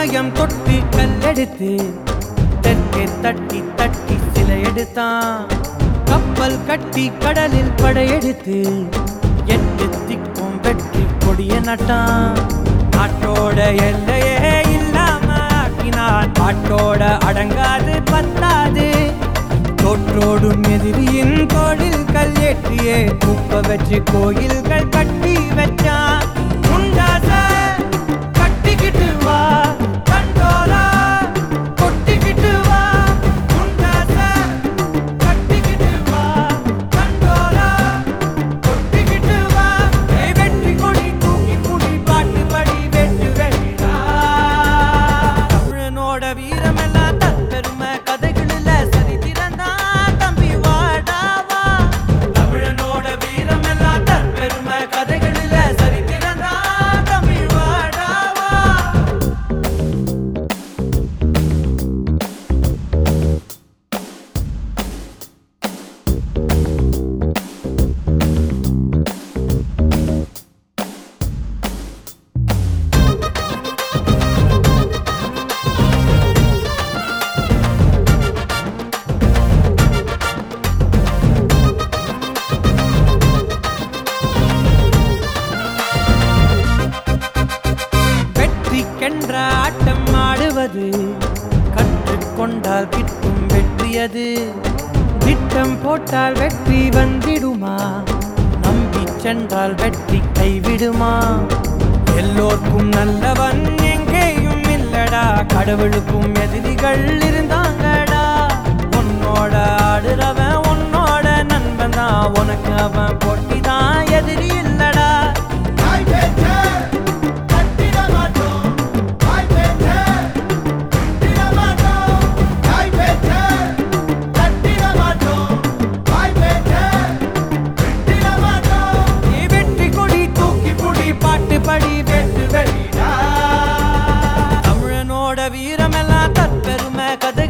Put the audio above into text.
ஆகாயம் தொட்டு கல்லெடுத்து தெற்கே தட்டி தட்டி சிலை எடுத்தான் கப்பல் கட்டி கடலில் படையெடுத்து எட்டு திக்கும் வெற்றி கொடிய நட்டான் நாட்டோட எல்லையே இல்லாம ஆக்கினான் பாட்டோட அடங்காது பத்தாது தோற்றோடும் எதிரியின் தோளில் கல் ஏற்றியே குப்ப வச்சு கோயில்கள் கட்டி வச்சான் உண்டாச கட்டிக்கிட்டு வா கண்டோலா கொட்டிக்கிட்டு வா உண்டாச கட்டிக்கிட்டு வா கண்டோலா கொட்டிக்கிட்டு வா ஏய் வெற்றி கொடி தூக்கி குடி பாட்டு படி வெட்டு வெடிடா தமிழனோட வீரமெல்லாம் தற்பெருமை கதைகளில் சரித்திரந்தான் தம்பி வாடாவா தமிழனோட வீரமெல்லாம் தற்பெருமை கதைகளில் சரித்திரந்தான் தம்பி வாடாவா வெற்றிக்கென்ற ஆட்டம் ஆடுவது கற்றுக்கொண்டால் கிட்டும் வெற்றியது திட்டம் போட்டால் வெற்றி வந்திடுமா நம்பி சென்றால் வெற்றி கைவிடுமா எல்லோர்க்கும் நல்லவன் எங்கேயும் இல்லடா கடவுளுக்கும் எதிரிகள் இருந்தாங்கடா உன்னோட ஆடுறவன் உன்னோட நண்பன் தான் உனக்கு அவன் போட்டி தான் எதிரி இல்லடா வாய் பேச்ச கட்டிட மாட்டோம் வாய் பேச்ச கட்டிட மாட்டோம் வாய் பேச்ச கட்டிட மாட்டோம் வாய் பேச்ச கட்டிட மாட்டோம் நீ வெற்றி கொடி தூக்கி புடி பாட்டு படி வெட்டு வெளிடா தமிழனோட வீரமெல்லாம் தற்பெருமை கதை